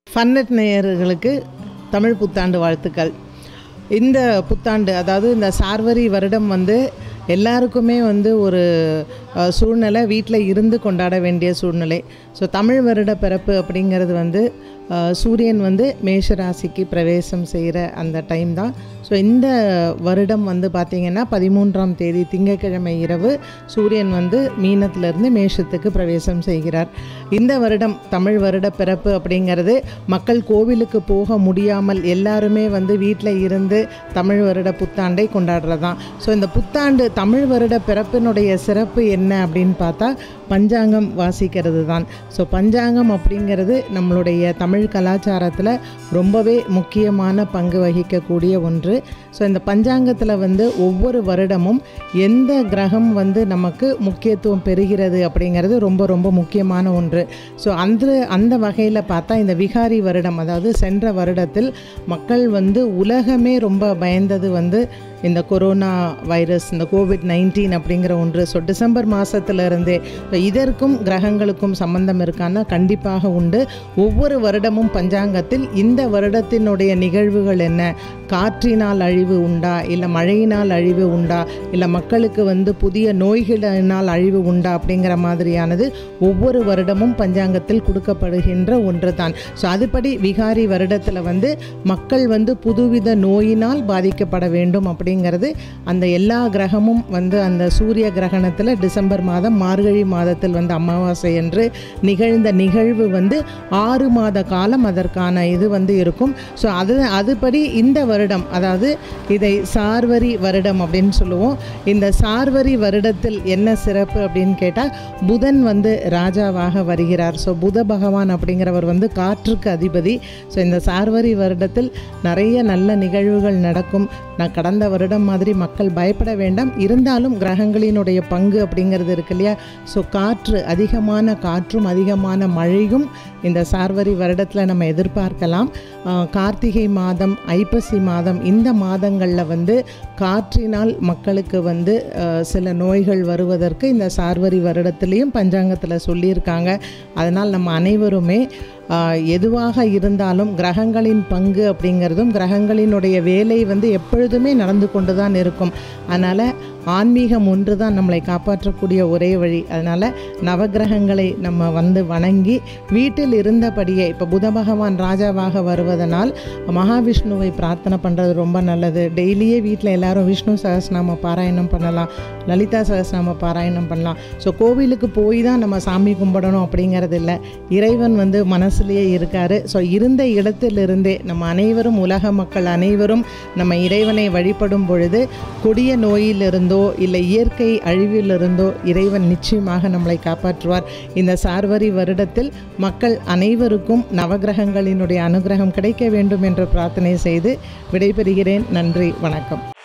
ஃபன்னட் நேயர்களுக்கு தமிழ் புத்தாண்டு வாழ்த்துக்கள் இந்த புத்தாண்டு அதாவது இந்த சார்வரி வருடம் வந்து எல்லாருக்குமே வந்து ஒரு அஹ், சூழ்நிலை வீட்டில் இருந்து கொண்டாட வேண்டிய சூழ்நிலை ஸோ தமிழ் வருட பிறப்பு அப்படிங்கிறது வந்து அஹ், சூரியன் வந்து மேஷ ராசிக்கு பிரவேசம் செய்கிற அந்த டைம் தான் ஸோ இந்த வருடம் வந்து பார்த்திங்கன்னா பதிமூன்றாம் தேதி திங்கட்கிழமை இரவு சூரியன் வந்து மீனத்திலிருந்து மேஷத்துக்கு பிரவேசம் செய்கிறார் இந்த வருடம் தமிழ் வருட பிறப்பு அப்படிங்கிறது மக்கள் கோவிலுக்கு போக முடியாமல் எல்லாருமே வந்து வீட்டில் இருந்து தமிழ் வருட புத்தாண்டை கொண்டாடுறதான் ஸோ இந்த புத்தாண்டு தமிழ் வருட பிறப்பினுடைய சிறப்பு என்ன அப்படின்னு பார்த்தா பஞ்சாங்கம் வாசிக்கிறது தான் ஸோ பஞ்சாங்கம் அப்படிங்கிறது நம்மளுடைய தமிழ் கலாச்சாரத்தில் ரொம்பவே முக்கியமான பங்கு வகிக்கக்கூடிய ஒன்று ஸோ இந்த பஞ்சாங்கத்தில் வந்து ஒவ்வொரு வருடமும் எந்த கிரகம் வந்து நமக்கு முக்கியத்துவம் பெறுகிறது அப்படிங்கிறது ரொம்ப ரொம்ப முக்கியமான ஒன்று ஸோ அந்த அந்த வகையில் பார்த்தா இந்த விகாரி வருடம் அதாவது சென்ற வருடத்தில் மக்கள் வந்து உலகமே ரொம்ப பயந்தது வந்து இந்த கொரோனா வைரஸ் இந்த கோவிட் நைன்டீன் அப்படிங்கிற ஒன்று ஸோ டிசம்பர் மாதத்துலேருந்தே இதற்கும் கிரகங்களுக்கும் சம்பந்தம் இருக்கான்னா கண்டிப்பாக உண்டு ஒவ்வொரு வருடமும் பஞ்சாங்கத்தில் இந்த வருடத்தினுடைய நிகழ்வுகள் என்ன காற்றினால் அழிவு உண்டா இல்லை மழையினால் அழிவு உண்டா இல்லை மக்களுக்கு வந்து புதிய நோய்களினால் அழிவு உண்டா அப்படிங்கிற மாதிரியானது ஒவ்வொரு வருடமும் பஞ்சாங்கத்தில் கொடுக்கப்படுகின்ற ஒன்று தான் ஸோ அதுபடி விகாரி வருடத்தில் வந்து மக்கள் வந்து புதுவித நோயினால் பாதிக்கப்பட வேண்டும் அப்படிங்கிறது அந்த எல்லா கிரகமும் வந்து அந்த சூரிய கிரகணத்தில் டிசம்பர் மாதம் மார்கழி மாதத்தில் வந்து அமாவாசை என்று நிகழ்ந்த நிகழ்வு வந்து ஆறு மாத காலம் அதற்கான இது வந்து இருக்கும் ஸோ அது அதுபடி இந்த வருடம் அதாவது இதை சார்வரி வருடம் அப்படின்னு சொல்லுவோம் இந்த சார்வரி வருடத்தில் என்ன சிறப்பு அப்படின்னு கேட்டால் புதன் வந்து ராஜாவாக வருகிறார் ஸோ புத பகவான் அப்படிங்கிறவர் வந்து காற்றுக்கு அதிபதி ஸோ இந்த சார்வரி வருடத்தில் நிறைய நல்ல நிகழ்வுகள் நடக்கும் நான் கடந்த வருடம் மாதிரி மக்கள் பயப்பட வேண்டாம் இருந்தாலும் கிரகங்களினுடைய பங்கு அப்படிங்கிறது இருக்கு இல்லையா ஸோ காற்று அதிகமான காற்றும் அதிகமான மழையும் இந்த சார்வரி வருடத்தில் நம்ம எதிர்பார்க்கலாம் ஆஹ் கார்த்திகை மாதம் ஐப்பசி மாதம் இந்த மாதங்களில் வந்து காற்றினால் மக்களுக்கு வந்து ஆஹ் சில நோய்கள் வருவதற்கு இந்த சார்வரி வருடத்துலேயும் பஞ்சாங்கத்தில் சொல்லியிருக்காங்க அதனால் நம்ம அனைவருமே ஆஹ் எதுவாக இருந்தாலும் கிரகங்களின் பங்கு அப்படிங்கிறதும் கிரகங்களினுடைய வேலை வந்து எப்பொழுதுமே நடந்து கொண்டு தான் இருக்கும் அதனால் ஆன்மீகம் ஒன்று தான் நம்மளை காப்பாற்றக்கூடிய ஒரே வழி அதனால் நவகிரகங்களை நம்ம வந்து வணங்கி வீட்டில் இருந்தபடியே இப்போ புத பகவான் ராஜாவாக வருவதனால் மகாவிஷ்ணுவை பிரார்த்தனை பண்ணுறது ரொம்ப நல்லது டெய்லியே வீட்டில் எல்லாரும் விஷ்ணு சகஸ்நாம பாராயணம் பண்ணலாம் லலிதா சகஸ்நாம பாராயணம் பண்ணலாம் ஸோ கோவிலுக்கு போய் தான் நம்ம சாமி கும்பிடணும் அப்படிங்கிறது இல்லை இறைவன் வந்து மனசுலேயே இருக்கார் ஸோ இருந்த இடத்திலிருந்தே நம்ம அனைவரும் உலக மக்கள் அனைவரும் நம்ம இறைவனை வழிபடும் பொழுது கொடிய நோயிலிருந்தோ இல்லை இயற்கை அழிவிலிருந்தோ இறைவன் நிச்சயமாக நம்மளை காப்பாற்றுவார் இந்த சார்வரி வருடத்தில் மக்கள் அனைவருக்கும் நவகிரகங்களினுடைய அனுகிரகம் கிடைக்க வேண்டும் என்று பிரார்த்தனை செய்து விடைபெறுகிறேன் நன்றி வணக்கம்